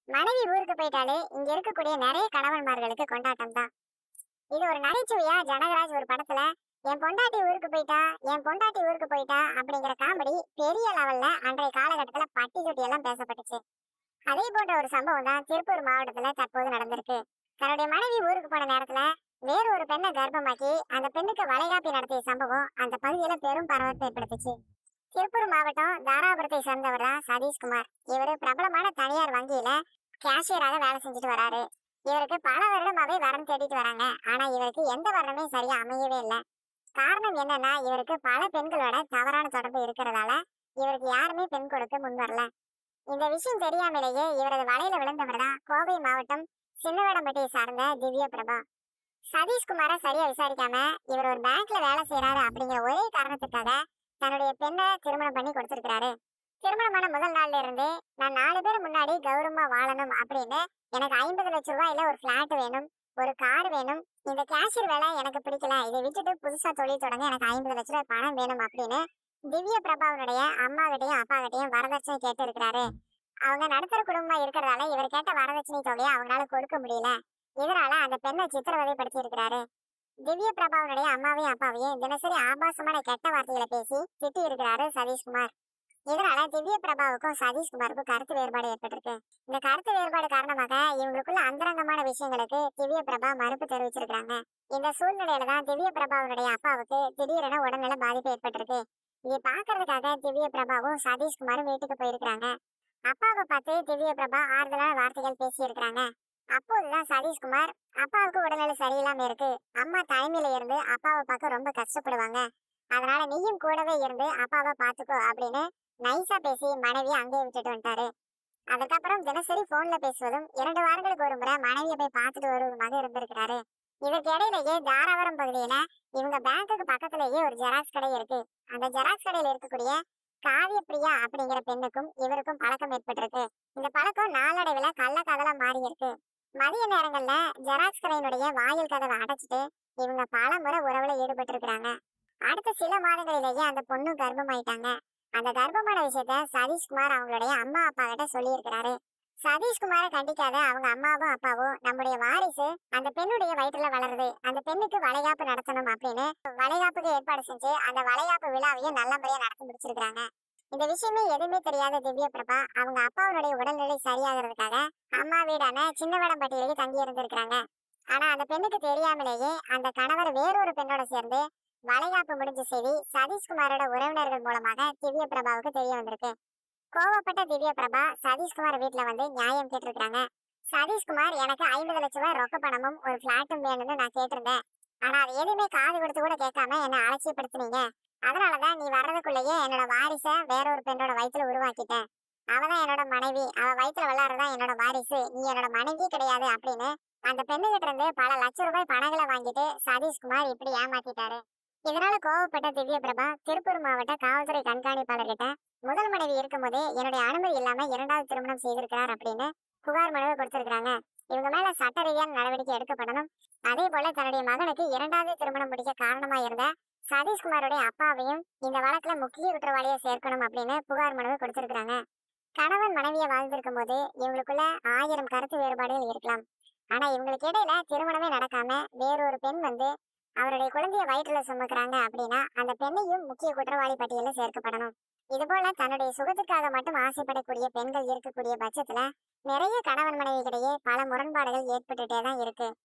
மனைவி ஊருக்கு போயிட்டாலே இங்க இருக்கக்கூடிய நிறைய கணவன்மார்களுக்கு கொண்டாட்டம் தான் இது ஒரு நகைச்சுவையா ஜனகராஜ் ஒரு படத்துல என் பொண்டாட்டி ஊருக்கு போயிட்டா என் பொண்டாட்டி ஊருக்கு போயிட்டா அப்படிங்கிற காமெடி பெரிய லெவல்ல அன்றைய காலகட்டத்துல பட்டி தொட்டி எல்லாம் பேசப்பட்டுச்சு அதே போன்ற ஒரு சம்பவம் தான் திருப்பூர் மாவட்டத்துல தற்போது நடந்திருக்கு தன்னுடைய மனைவி ஊருக்கு போன நேரத்துல வேறு ஒரு பெண்ணை கர்ப்பமாக்கி அந்த பெண்ணுக்கு வளைகாப்பி நடத்திய சம்பவம் அந்த பகுதியில பெரும் பரபரப்பு ஏற்படுத்துச்சு திருப்பூர் மாவட்டம் தாராபுரத்தை சேர்ந்தவர் தான் சதீஷ்குமார் இவரு பிரபலமான தனியார் வங்கியில கேஷியராக வேலை செஞ்சுட்டு வராரு இவருக்கு பல வருடமாவே வரன் தேடிட்டு வராங்க ஆனா இவருக்கு எந்த வரனுமே சரியா அமையவே இல்லை காரணம் என்னன்னா இவருக்கு பல பெண்களோட தவறான தொடர்பு இருக்கிறதால இவருக்கு யாருமே பெண் கொடுக்க முன் வரல இந்த விஷயம் தெரியாமலேயே இவரது வலையில விழுந்தவர் தான் கோவை மாவட்டம் சின்னவேடம்பட்டியை சார்ந்த திவ்ய பிரபா சதீஷ்குமார சரியா விசாரிக்காம இவர் ஒரு பேங்க்ல வேலை செய்யறாரு அப்படிங்கிற ஒரே காரணத்துக்காக தன்னுடைய பெண்ணை திருமணம் பண்ணி கொடுத்திருக்கிறாரு திருமணமான முதல் நாள்ல இருந்தே நான் நாலு பேர் முன்னாடி கௌரவமா வாழணும் அப்படின்னு எனக்கு ஐம்பது லட்சம் ரூபாயில ஒரு பிளாட் வேணும் ஒரு கார் வேணும் இந்த கேஷியர் வேலை எனக்கு பிடிக்கல இதை விட்டுட்டு புதுசா தொழில் தொடங்க எனக்கு ஐம்பது லட்ச ரூபாய் பணம் வேணும் அப்படின்னு திவ்ய பிரபாவனுடைய அம்மா கிட்டையும் அப்பா கிட்டையும் வரதட்சணை கேட்டு இருக்கிறாரு அவங்க நடுத்தர குடும்பமா இருக்கிறதால இவர் கேட்ட வரதட்சணை தொகையை அவங்களால கொடுக்க முடியல இதனால அந்த பெண்ணை சித்திரவதைப்படுத்தி இருக்கிறாரு திவ்ய பிரபாவனுடைய அம்மாவையும் அப்பாவையும் தினசரி ஆபாசமான கெட்ட வார்த்தைகளை பேசி திட்டி இருக்கிறாரு சதீஷ்குமார் இதனால திவ்ய பிரபாவுக்கும் சதீஷ்குமாருக்கும் கருத்து வேறுபாடு ஏற்பட்டிருக்கு இந்த கருத்து வேறுபாடு காரணமாக இவங்களுக்குள்ள அந்தரங்கமான விஷயங்களுக்கு திவ்ய பிரபா மறுப்பு தெரிவிச்சிருக்காங்க இந்த சூழ்நிலையில தான் திவ்ய பிரபாவுடைய அப்பாவுக்கு திடீரென உடல்நல பாதிப்பு ஏற்பட்டிருக்கு இதை பாக்குறதுக்காக திவ்ய பிரபாவும் சதீஷ்குமாரும் வீட்டுக்கு போயிருக்காங்க அப்பாவை பார்த்து திவ்ய பிரபா ஆறுதலான வார்த்தைகள் பேசி இருக்கிறாங்க அப்போதுதான் சதீஷ்குமார் அப்பாவுக்கு உடல்நிலை சரியில்லாம இருக்கு அம்மா தனிமையில இருந்து அப்பாவை பார்க்க ரொம்ப கஷ்டப்படுவாங்க அதனால நீயும் கூடவே இருந்து அப்பாவை பாத்துக்கோ அப்படின்னு நைஸா பேசி மனைவியை அங்கேயே விட்டுட்டு வந்துட்டாரு அதுக்கப்புறம் தினசரி போன்ல பேசுவதும் இரண்டு வாரங்களுக்கு ஒரு முறை மனைவியை போய் பார்த்துட்டு வருவதுமாக இருந்திருக்கிறாரு இதற்கு இடையிலேயே தாராவரம் பகுதியில இவங்க பேங்க்குக்கு பக்கத்திலேயே ஒரு ஜெராக்ஸ் கடை இருக்கு அந்த ஜெராக்ஸ் கடையில இருக்கக்கூடிய காவிய பிரியா அப்படிங்கிற பெண்ணுக்கும் இவருக்கும் பழக்கம் ஏற்பட்டிருக்கு இந்த பழக்கம் நாளடைவுல கள்ள கதலா மாறி இருக்கு மதிய நேரங்கள்ல ஜெராக்ஸ் கடையினுடைய வாயில் கதவை அடைச்சிட்டு இவங்க பல முறை உறவுல ஈடுபட்டு இருக்கிறாங்க அடுத்த சில மாதங்களிலேயே அந்த பொண்ணு கர்ப்பமாயிட்டாங்க அந்த கர்ப்பமான விஷயத்த சதீஷ்குமார் அவங்களுடைய அம்மா அப்பா கிட்ட சொல்லி இருக்கிறாரு சதீஷ்குமாரை கண்டிக்காத அவங்க அம்மாவும் அப்பாவும் நம்முடைய வாரிசு அந்த பெண்ணுடைய வயிற்றுல வளருது அந்த பெண்ணுக்கு வளைகாப்பு நடத்தணும் அப்படின்னு வளைகாப்புக்கு ஏற்பாடு செஞ்சு அந்த வளைகாப்பு விழாவையும் நல்லபடியா நடத்தி முடிச்சிருக்காங்க இந்த விஷயமே எதுவுமே தெரியாத திவ்ய பிரபா அவங்க அப்பாவுடைய உடல்நிலை சரியாகிறதுக்காக அம்மா வீடான சின்னவடம்பட்டியிலேயே தங்கி இருந்திருக்காங்க ஆனா அந்த பெண்ணுக்கு தெரியாமலேயே அந்த கணவர் வேறொரு பெண்ணோட சேர்ந்து வளைகாப்பு முடிஞ்ச செய்தி சதீஷ்குமாரோட உறவினர்கள் மூலமாக திவ்ய பிரபாவுக்கு தெரிய வந்திருக்கு கோவப்பட்ட திவ்ய பிரபா சதீஷ்குமார் வீட்டுல வந்து நியாயம் கேட்டிருக்காங்க சதீஷ்குமார் எனக்கு ஐம்பது லட்சம் ரூபாய் ரொக்க பணமும் ஒரு பிளாட்டும் வேணும்னு நான் கேட்டிருந்தேன் ஆனா அது எதுவுமே காது கொடுத்து கூட கேட்காம என்ன அலட்சியப்படுத்துனீங்க அதனாலதான் நீ வர்றதுக்குள்ளேயே என்னோட வாரிசை வேற ஒரு பெண்ணோட வயித்துல உருவாக்கிட்டேன் அவதான் என்னோட மனைவி அவ வயித்துல விளையாடுறதா என்னோட வாரிசு நீ என்னோட மனைவி கிடையாது அப்படின்னு அந்த பெண்ணுகிட்ட இருந்து பல லட்சம் ரூபாய் பணங்களை வாங்கிட்டு சதீஷ்குமார் இப்படி ஏமாத்திட்டாரு இதனால கோவப்பட்ட திவ்ய பிரபா திருப்பூர் மாவட்ட காவல்துறை கண்காணிப்பாளர்கிட்ட முதல் மனைவி இருக்கும்போதே என்னுடைய அனுமதி இல்லாம இரண்டாவது திருமணம் செய்திருக்கிறார் அப்படின்னு புகார் மனுவை கொடுத்திருக்காங்க இவங்க மேல சட்ட ரீதியான நடவடிக்கை எடுக்கப்படணும் அதே போல தன்னுடைய மகனுக்கு இரண்டாவது திருமணம் முடிக்க காரணமா இருந்த சதீஷ்குமாருடைய அப்பாவையும் இந்த வழக்குல முக்கிய குற்றவாளியை சேர்க்கணும் அப்படின்னு புகார் மனுவை கொடுத்திருக்காங்க கணவன் மனைவியை வாழ்ந்திருக்கும் போது இவங்களுக்குள்ள ஆயிரம் கருத்து வேறுபாடுகள் இருக்கலாம் ஆனா இவங்களுக்கு இடையில திருமணமே நடக்காம வேறொரு பெண் வந்து அவருடைய குழந்தைய வயிற்றுல சுமக்குறாங்க அப்படின்னா அந்த பெண்ணையும் முக்கிய குற்றவாளி பட்டியல சேர்க்கப்படணும் இதுபோல தன்னுடைய சுகத்துக்காக மட்டும் ஆசைப்படக்கூடிய பெண்கள் இருக்கக்கூடிய பட்சத்துல நிறைய கணவன் மனைவிக்கிடையே பல முரண்பாடுகள் ஏற்பட்டுட்டே தான் இருக்கு